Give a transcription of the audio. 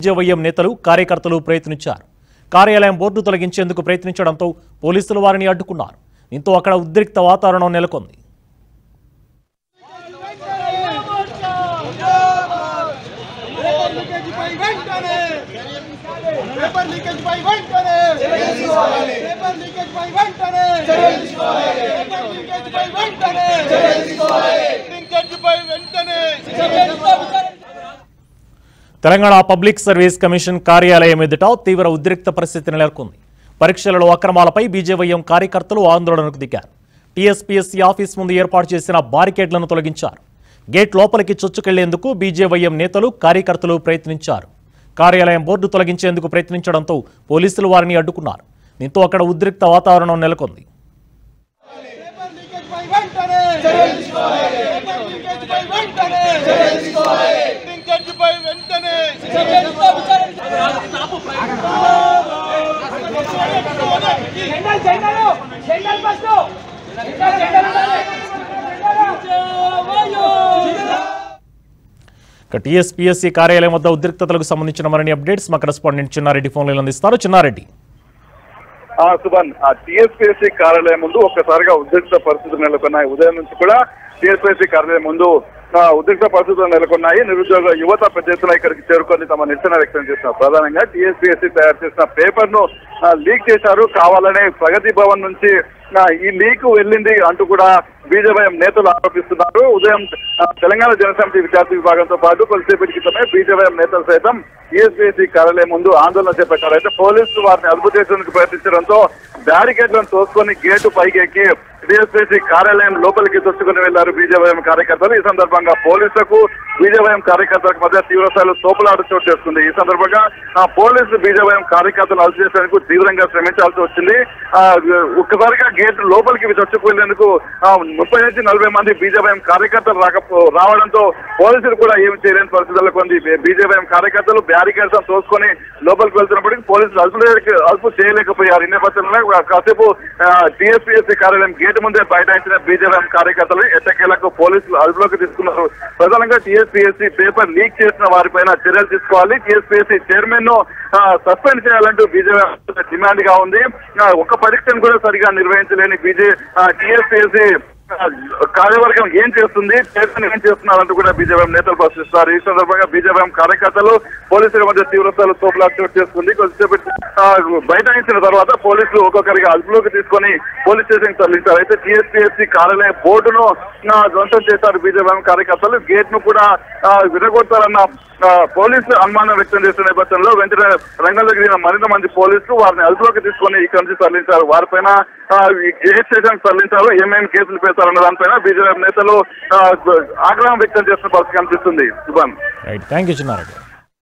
BJYM నేతలు కార్యకర్తలు ప్రయత్నించారు కార్యాలయం బోర్డు తొలగించేందుకు ప్రయత్నించడంతో పోలీసులు వారిని అడ్డుకున్నారు దీంతో అక్కడ ఉద్రిక్త వాతావరణం నెలకొంది పేపర్ లీకేజ్ పై వెంటనే పేపర్ లీకేజ్ పై వెంటనే పేపర్ లీకేజ్ పై వెంటనే పేపర్ లీకేజ్ పై వెంటనే లీకేజ్ పై వెంటనే తెలంగాణ పబ్లిక్ సర్వీస్ కమిషన్ కార్యాలయం ఎదుట తీవ్ర ఉద్రిక్త పరిస్థితి నెలకొంది పరీక్షలలో అక్రమాలపై బీజేవైఎం కార్యకర్తలు ఆందోళనకు దిగారు టీఎస్పీఎస్సీ ఆఫీస్ ముందు ఏర్పాటు చేసిన బారికేడ్లను తొలగించారు గేట్ లోపలికి చొచ్చుకెళ్లేందుకు బీజేవైఎం నేతలు కార్యకర్తలు ప్రయత్నించారు కార్యాలయం బోర్డు తొలగించేందుకు ప్రయత్నించడంతో పోలీసులు వారిని అడ్డుకున్నారు దీంతో అక్కడ ఉద్రిక్త వాతావరణం నెలకొంది పేపర్ లీకేజ్ పై వెంటనే పేపర్ లీకేజ్ పై వెంటనే లీకేజ్ పై వెంటనే జెండల్ జెండలు జెండల్ ఫస్ట్ జెండల్ జెండల్ ఇక టీఎస్పీఎస్సీ కార్యాలయం వద్ద ఉద్రిక్తతలకు సంబంధించిన మరిన్ని అప్డేట్స్ మా కరెస్పాండెంట్ చిన్నారెడ్డి ఫోన్లో అందిస్తారు చిన్నారెడ్డి ఆ సుభన్ ఆ టీఎస్పీఎస్సీ కార్యాలయం ముందు ఒక్కసారిగా ఉద్రిక్త పరిస్థితులు నెలకొన్నాయి ఉదయం నుంచి కూడా టీఎస్పీఎస్సీ కార్యాలయం ముందు ఆ, ఉద్రిక్త పరిస్థితులు నెలకొన్నాయి నిరుద్యోగ యువత పెద్ద ఎత్తున ఇక్కడికి చేరుకొని తమ నిరసన వ్యక్తం చేస్తున్నారు ప్రధానంగా టీఎస్పీఎస్సీ తయారు చేసిన పేపర్ ను ఆ, లీక్ చేశారు కావాలనే ప్రగతి భవన్ నుంచి ఆ, ఈ లీక్ వెళ్ళింది అంటూ కూడా బీజేపీ నేతలు ఆరోపిస్తున్నారు ఉదయం ఆ, తెలంగాణ జనసమితి విద్యార్థి విభాగంతో పాటు కొద్దిసేపటి క్రితమే బీజేపీ నేతలు సైతం టీఎస్పీఎస్సీ కార్యాలయం ముందు ఆందోళన చేపట్టారు అయితే పోలీసులు వారిని అదుపు చేసేందుకు ప్రయత్నించడంతో బ్యారికేడ్లను తోసుకొని గేటు పైకి ఎక్కి టీఎస్పీసీ కార్యాలయం లోపలికి తొచ్చుకుని వెళ్లారు బీజేవైఎం కార్యకర్తలు ఈ సందర్భంగా పోలీసులకు బీజేవైఎం కార్యకర్తలకు మధ్య తీవ్ర స్థాయిలో తోపులాట చోటు చేసుకుంది ఈ సందర్భంగా ఆ, పోలీసులు బీజేవైఎం కార్యకర్తలు అదుపు చేసేందుకు తీవ్రంగా శ్రమించాల్సి వచ్చింది ఆ, ఒక్కసారిగా గేట్ లోపలికి చొచ్చుకు వెళ్లేందుకు ఆ, ముప్పై నుంచి నలభై మంది బీజేవైఎం కార్యకర్తలు రాకపో రావడంతో పోలీసులు కూడా ఏమి చేయలేని పరిస్థితుల్లో కొంది బీజేవైఎం కార్యకర్తలు బ్యారికేడ్స్ తోసుకొని లోపలికి వెళ్తున్నప్పటికీ పోలీసులు అదుపు చేయలేక- అదుపు చేయలేకపోయారు ఈ నేపథ్యంలో కాసేపు టీఎస్పీఎస్సీ కార్యాలయం గేట్ ముందే బైఠాయించిన బీజేపీ కార్యకర్తలు ఎట్టకేలకు పోలీసులు అదుపులోకి తీసుకున్నారు ప్రధానంగా టీఎస్పీఎస్సీ పేపర్ లీక్ చేసిన వారిపైన చర్యలు తీసుకోవాలి టీఎస్పీఎస్సీ చైర్మన్ ను సస్పెండ్ చేయాలంటూ బీజేపీ డిమాండ్ గా ఉంది ఆ, ఒక్క పరీక్షను కూడా సరిగా నిర్వహించలేని బీజే టీఎస్పీఎస్సీ కార్యవర్గం ఏం చేస్తుంది చైర్మన్ ఏం చేస్తున్నారంటూ కూడా బీజేపీ నేతలు ప్రశ్నిస్తారు ఈ సందర్భంగా బీజేపీ కార్యకర్తలు పోలీసుల మధ్య తీవ్ర స్థాయిలో తోపులాట చోటు చేసుకుంది కొద్దిసేపు ఆ, బైఠాయించిన తర్వాత పోలీసులు ఒక్కొక్కరిగా అదుపులోకి తీసుకొని పోలీస్ స్టేషన్ తరలించారు అయితే టీఎస్పీఎస్సీ కార్యాలయ బోర్డును ఆ, ధ్వంసం చేశారు బీజేపీ కార్యకర్తలు గేట్ ను కూడా ఆ, విరగొడతారన్న ఆ, పోలీసులు అనుమానం వ్యక్తం చేసిన నేపథ్యంలో వెంటనే రంగంలోకి దిగిన మరింత మంది పోలీసులు వారిని అదుపులోకి తీసుకొని ఇక్కడ నుంచి తరలించారు వారిపైన ఆ, ఈ ఏ స్టేషన్ తరలించారు ఏమేమి కేసులు పెడతారన్న దానిపైన బీజేపీ నేతలు ఆ, ఆగ్రహం వ్యక్తం చేస్తున్న పరిస్థితి కనిపిస్తుంది శుభన్ రైట్ థ్యాంక్ యూ చిన్నారెడ్డి